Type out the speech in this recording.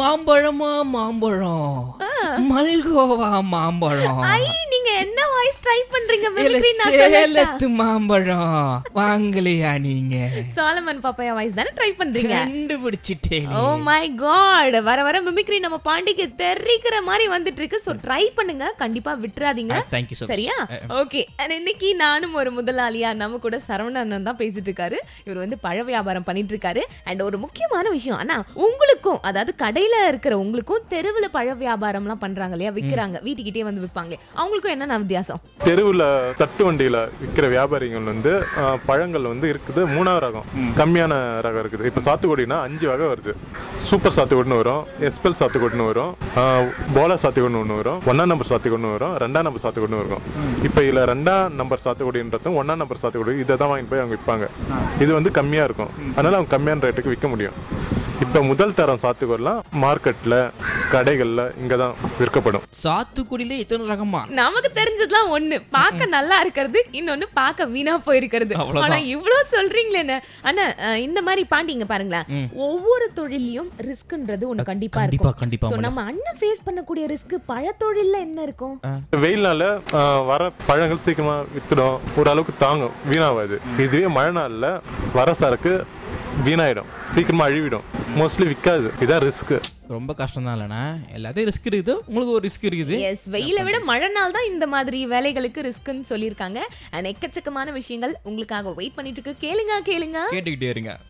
மாம்பழமா மாம்பழம் மல்கோவா மாம்பழம் ஐ நீங்க என்ன வாய்ஸ் ட்ரை பண்றீங்க இல்ல mimicry நான் சொல்லட்டா? சேலத்து மாம்பழம் வாங்கலையா நீங்க சாலமன் பாப்பையா வாய்ஸ் தானே ட்ரை பண்றீங்க கண்டுபிடிச்சிட்டேன் ஓ மை காட் வர வர மிமிக்ரி நம்ம பாண்டிக்கு தெரிக்கிற மாதிரி வந்துட்டு இருக்கு சோ ட்ரை பண்ணுங்க கண்டிப்பா விட்டுறாதீங்க Ah, thank you so much. சரியா ஓகே இன்னைக்கு நானும் ஒரு முதலாளியா நம்ம கூட சரவணன் தான் பேசிட்டு இருக்காரு இவர் வந்து பழ வியாபாரம் பண்ணிட்டு இருக்காரு அண்ட் ஒரு முக்கியமான விஷயம் ஆனா உங்களுக்கும் அதாவது கடையில இருக்கிற உங்களுக்கும் தெருவுல பழ வியாபாரம்லாம் பண்றாங்க இல்லையா விக்கிறாங்க வீட்டுக்கிட்டே வந்து விற்பாங்க அவங்களுக்கும் என்னென்ன வித்தியாசம் தெருவில் தட்டு வண்டியில் விற்கிற வியாபாரிகள் வந்து ஆ, பழங்கள் வந்து இருக்குது மூணாவது ரகம் கம்மியான ரகம் இருக்குது இப்போ சாத்துக்குடினா அஞ்சு வகை வருது சூப்பர் சாத்துக்குடின்னு வரும் எஸ்பெல் சாத்துக்குடின்னு வரும் ஆ, போலா சாத்துக்குடின்னு ஒன்று வரும் ஒன்றாம் நம்பர் சாத்துக்குடின்னு வரும் ரெண்டாம் நம்பர் சாத்துக்குடின்னு இருக்கும் இப்போ இதில் ரெண்டாம் நம்பர் சாத்துக்குடின்றதும் ஒன்றாம் நம்பர் சாத்துக்குடி இதை தான் வாங்கிட்டு போய் அவங்க விற்பாங்க இது வந்து கம்மியாக இருக்கும் அதனால அவங்க கம்மியான ரேட்டுக்கு விற்க முடியும் இப்போ முதல் தரம் சாத்துக்குடிலாம் மார்க்கெட்டில் கடைகளில் இங்கே தான் விற்கப்படும் சாத்துக்குடியில இத்தனை ரகமா நமக்கு தெரிஞ்சதுலாம் ஒண்ணு பார்க்க நல்லா இருக்கிறது இன்னொன்னு பார்க்க வீணா போயிருக்கிறது அவ்வளவுதான். ஆனா இவ்வளவு சொல்றீங்களே என்ன ஆனா அஹ், இந்த மாதிரி பாண்டிங்க பாருங்களேன் ஒவ்வொரு தொழிலையும் ரிஸ்க்ன்றது ஒண்ணு கண்டிப்பா கண்டிப்பா, இருக்கும் கண்டிப்பா, So, நம்ம அண்ணன் ஃபேஸ் பண்ணக்கூடிய ரிஸ்க் பழத்தொழில்ல என்ன இருக்கும் வெயில்னால ஆஹ், வர பழங்கள் சீக்கிரமா வித்துடும் ஓரளவுக்கு தாங்கும் வீணாகாது இதுவே மழை நாள்ல வர சரக்கு வீணாயிடும் சீக்கிரமா அழிவிடும் மோஸ்ட்லி விற்காது இதான் ரிஸ்க் ரொம்ப கஷ்டம் தான் இல்லைண்ணா எல்லாத்தையும் ரிஸ்க் இருக்குது உங்களுக்கு ஒரு ரிஸ்க் இருக்குது எஸ் வெயிலை விட மழை நாள் தான் இந்த மாதிரி வேலைகளுக்கு ரிஸ்க்னு சொல்லியிருக்காங்க அண்ட் எக்கச்சக்கமான விஷயங்கள் உங்களுக்காக வெயிட் பண்ணிட்டு இருக்கு கேளுங்க கேளுங்க கேட்டுக்கிட்டே இருங்க